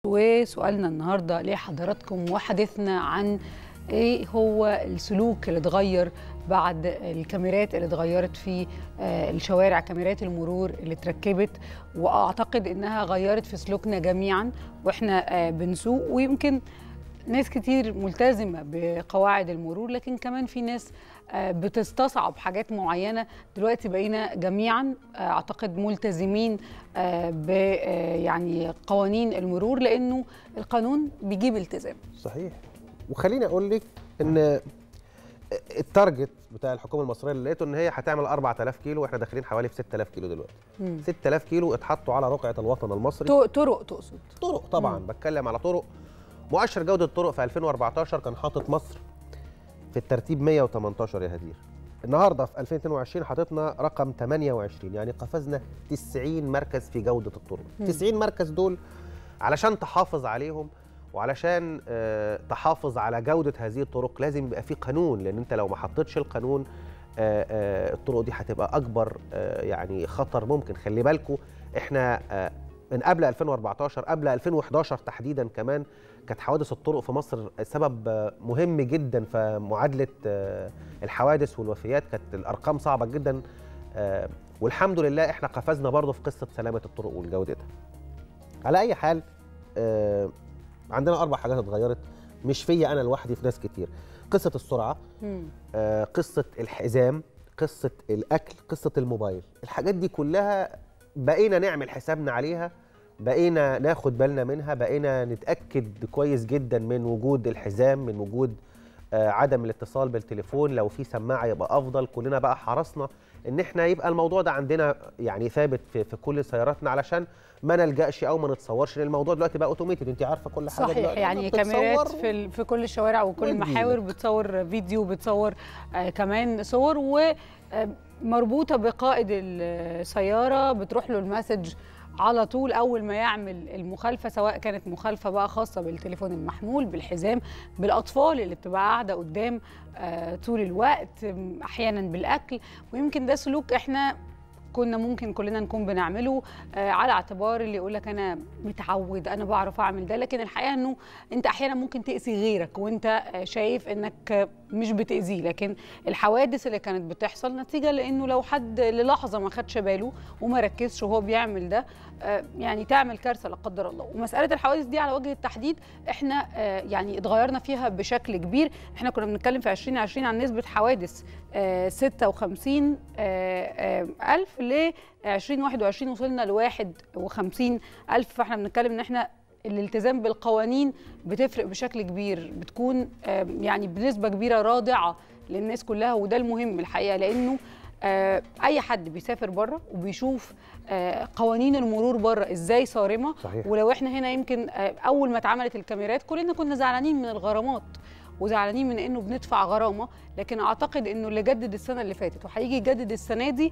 وسؤالنا النهارده لحضراتكم وحديثنا عن ايه هو السلوك اللي اتغير بعد الكاميرات اللي اتغيرت في آه، الشوارع كاميرات المرور اللي اتركبت واعتقد انها غيرت في سلوكنا جميعا واحنا آه، بنسوق ويمكن ناس كتير ملتزمه بقواعد المرور لكن كمان في ناس آه، بتستصعب حاجات معينه دلوقتي بقينا جميعا آه، اعتقد ملتزمين آه، ب آه، يعني قوانين المرور لانه القانون بيجيب التزام صحيح وخليني اقول لك ان التارجت بتاع الحكومه المصريه اللي لقيته ان هي هتعمل 4000 كيلو واحنا داخلين حوالي في 6000 كيلو دلوقتي مم. 6000 كيلو اتحطوا على رقعه الوطن المصري تو- طرق تقصد طرق طبعا مم. بتكلم على طرق مؤشر جوده الطرق في 2014 كان حاطط مصر في الترتيب 118 يا هدير النهارده في 2022 حاططنا رقم 28 يعني قفزنا 90 مركز في جوده الطرق مم. 90 مركز دول علشان تحافظ عليهم وعلشان آه، تحافظ على جوده هذه الطرق لازم يبقى في قانون لان انت لو ما حطيتش القانون آه، آه، الطرق دي هتبقى اكبر آه، يعني خطر ممكن خلي بالكم احنا آه، من قبل 2014 قبل 2011 تحديدا كمان كانت حوادث الطرق في مصر سبب آه، مهم جدا في معادله آه، الحوادث والوفيات كانت الارقام صعبه جدا آه، والحمد لله احنا قفزنا برضه في قصه سلامه الطرق وجودتها على اي حال آه، عندنا اربع حاجات اتغيرت مش فيا انا لوحدي في ناس كتير قصه السرعه مم. آه، قصه الحزام قصه الاكل قصه الموبايل الحاجات دي كلها بقينا نعمل حسابنا عليها بقينا ناخد بالنا منها بقينا نتاكد كويس جدا من وجود الحزام من وجود آه، عدم الاتصال بالتليفون لو في سماعه يبقى افضل كلنا بقى حرصنا ان احنا يبقى الموضوع ده عندنا يعني ثابت في, في كل سياراتنا علشان ما نلجاش او ما نتصورش لان الموضوع دلوقتي بقى اوتوميتد انت عارفه كل حاجه صحيح دلوقتي يعني بتصور كاميرات في ال- في كل الشوارع وكل وتجيلك. المحاور بتصور فيديو بتصور آه كمان صور ومربوطه بقائد السياره بتروح له المسج على طول اول ما يعمل المخالفه سواء كانت مخالفه بقى خاصه بالتليفون المحمول بالحزام بالاطفال اللي بتبقى قاعده قدام آه طول الوقت م- احيانا بالاكل ويمكن ده سلوك احنا كنا ممكن كلنا نكون بنعمله آه على اعتبار اللي يقول لك انا متعود انا بعرف اعمل ده لكن الحقيقه انه انت احيانا ممكن تاذي غيرك وانت آه شايف انك آه مش بتاذيه لكن الحوادث اللي كانت بتحصل نتيجه لانه لو حد للحظه ما خدش باله وما ركزش وهو بيعمل ده آه يعني تعمل كارثه لا قدر الله ومساله الحوادث دي على وجه التحديد احنا آه يعني اتغيرنا فيها بشكل كبير احنا كنا بنتكلم في 2020 عن نسبه حوادث آه 56 آه آه ألف ل 2021 وصلنا ل 51 ألف فاحنا بنتكلم ان احنا الالتزام بالقوانين بتفرق بشكل كبير بتكون آه، يعني بنسبة كبيرة رادعة للناس كلها وده المهم الحقيقة لأنه آه، أي حد بيسافر بره وبيشوف آه، قوانين المرور بره إزاي صارمة صحيح. ولو احنا هنا يمكن آه، أول ما اتعملت الكاميرات كلنا كنا زعلانين من الغرامات وزعلانين من انه بندفع غرامه لكن اعتقد انه اللي جدد السنه اللي فاتت وهيجي يجدد السنه دي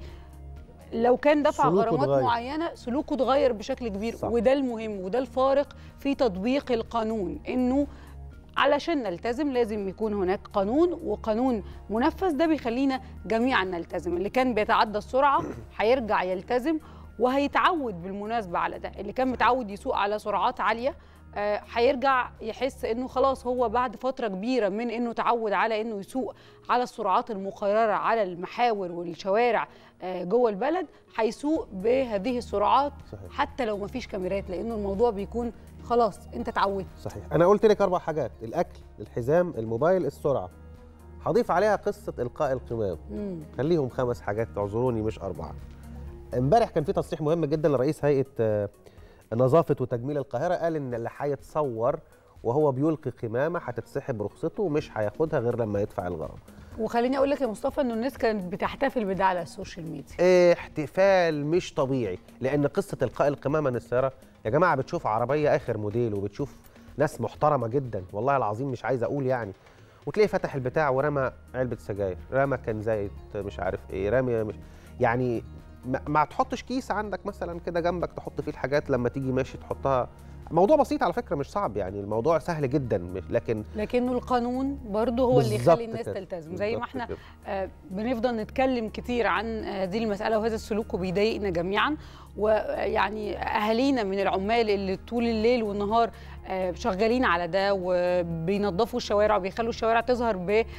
لو كان دفع سلوكه غرامات اتغير. معينه سلوكه اتغير بشكل كبير صح. وده المهم وده الفارق في تطبيق القانون انه علشان نلتزم لازم يكون هناك قانون وقانون منفذ ده بيخلينا جميعا نلتزم اللي كان بيتعدى السرعه هيرجع يلتزم وهيتعود بالمناسبه على ده اللي كان متعود يسوق على سرعات عاليه آه، هيرجع يحس انه خلاص هو بعد فتره كبيره من انه تعود على انه يسوق على السرعات المقرره على المحاور والشوارع آه، جوه البلد هيسوق بهذه السرعات صحيح. حتى لو مفيش كاميرات لانه الموضوع بيكون خلاص انت اتعودت صحيح انا قلت لك اربع حاجات الاكل الحزام الموبايل السرعه هضيف عليها قصه القاء القمام مم. خليهم خمس حاجات اعذروني مش اربعه امبارح كان في تصريح مهم جدا لرئيس هيئه آه، نظافه وتجميل القاهره قال ان اللي هيتصور وهو بيلقي قمامه هتتسحب رخصته ومش هياخدها غير لما يدفع الغرامه وخليني اقول لك يا مصطفى انه الناس كانت بتحتفل بده على السوشيال ميديا احتفال مش طبيعي لان قصه القاء القمامه من السياره يا جماعه بتشوف عربيه اخر موديل وبتشوف ناس محترمه جدا والله العظيم مش عايز اقول يعني وتلاقي فتح البتاع ورمى علبه سجاير رمى كان زيت مش عارف ايه رمي مش يعني ما, ما تحطش كيس عندك مثلا كده جنبك تحط فيه الحاجات لما تيجي ماشي تحطها موضوع بسيط على فكره مش صعب يعني الموضوع سهل جدا مش- لكن لكنه القانون برضه هو اللي بالظبط يخلي الناس كده، تلتزم زي ما بالظبط احنا كده. آه، بنفضل نتكلم كتير عن هذه المسألة وهذا السلوك وبيضايقنا جميعا ويعني أهالينا من العمال اللي طول الليل والنهار آه، شغالين على ده وبينظفوا الشوارع وبيخلوا الشوارع تظهر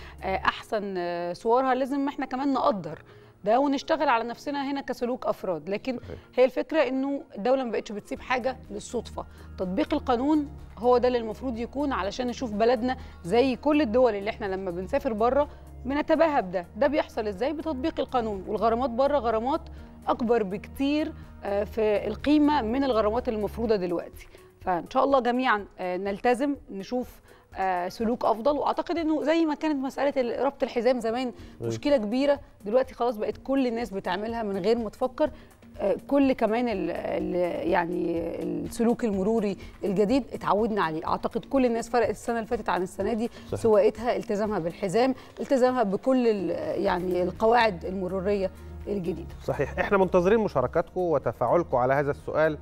بأحسن آه، صورها لازم احنا كمان نقدر ده ونشتغل على نفسنا هنا كسلوك افراد لكن صحيح. هي الفكره انه الدوله ما بقتش بتسيب حاجه للصدفه تطبيق القانون هو ده اللي المفروض يكون علشان نشوف بلدنا زي كل الدول اللي احنا لما بنسافر بره بنتباهى بده ده بيحصل ازاي بتطبيق القانون والغرامات بره غرامات اكبر بكتير آه، في القيمه من الغرامات المفروضه دلوقتي فان شاء الله جميعا آه، نلتزم نشوف آه، سلوك افضل واعتقد انه زي ما كانت مساله ربط الحزام زمان مشكله كبيره دلوقتي خلاص بقت كل الناس بتعملها من غير ما تفكر آه، كل كمان ال ال يعني السلوك المروري الجديد اتعودنا عليه اعتقد كل الناس فرقت السنه اللي فاتت عن السنه دي صحيح. سواقتها التزامها بالحزام التزامها بكل ال- يعني القواعد المروريه الجديده صحيح احنا منتظرين مشاركاتكم وتفاعلكم على هذا السؤال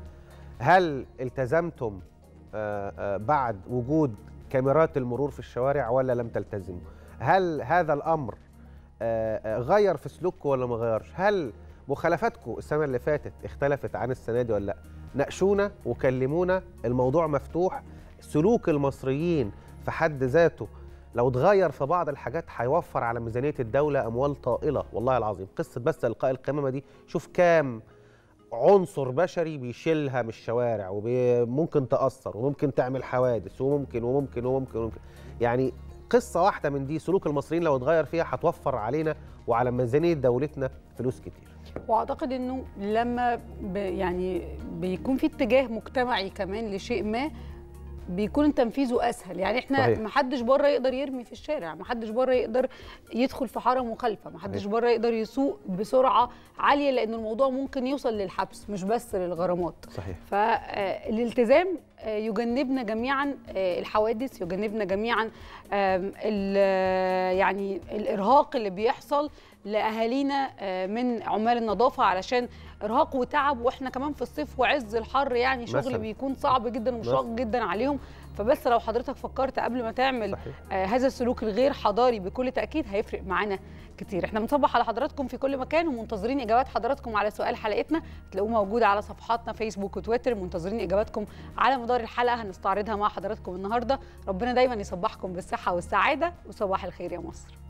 هل التزمتم آه، آه، بعد وجود كاميرات المرور في الشوارع ولا لم تلتزموا هل هذا الامر آه، آه، غير في سلوككم ولا ما غيرش هل مخالفاتكم السنه اللي فاتت اختلفت عن السنه دي ولا لا ناقشونا وكلمونا الموضوع مفتوح سلوك المصريين في حد ذاته لو اتغير في بعض الحاجات هيوفر على ميزانيه الدوله اموال طائله والله العظيم قصه بس القاء القمامه دي شوف كام عنصر بشري بيشيلها من الشوارع وممكن تاثر وممكن تعمل حوادث وممكن وممكن وممكن وممكن يعني قصه واحده من دي سلوك المصريين لو اتغير فيها هتوفر علينا وعلى ميزانيه دولتنا فلوس كتير واعتقد انه لما ب يعني بيكون في اتجاه مجتمعي كمان لشيء ما بيكون تنفيذه اسهل يعني احنا صحيح. ما حدش بره يقدر يرمي في الشارع ما حدش بره يقدر يدخل في حاره مخالفه ما حدش صحيح. بره يقدر يسوق بسرعه عاليه لان الموضوع ممكن يوصل للحبس مش بس للغرامات صحيح فالالتزام يجنبنا جميعا آه، الحوادث يجنبنا جميعا آم، ال- يعني الارهاق اللي بيحصل لاهالينا آه، من عمال النظافه علشان ارهاق وتعب واحنا كمان في الصيف وعز الحر يعني شغل مثلاً. بيكون صعب جدا وشاق مثلاً. جدا عليهم فبس لو حضرتك فكرت قبل ما تعمل صحيح آه، هذا السلوك الغير حضاري بكل تاكيد هيفرق معانا كتير احنا بنصبح على حضراتكم في كل مكان ومنتظرين اجابات حضراتكم على سؤال حلقتنا هتلاقوه موجود على صفحاتنا فيسبوك وتويتر منتظرين اجاباتكم على مدار الحلقه هنستعرضها مع حضراتكم النهارده ربنا دايما يصبحكم بالصحه والسعاده وصباح الخير يا مصر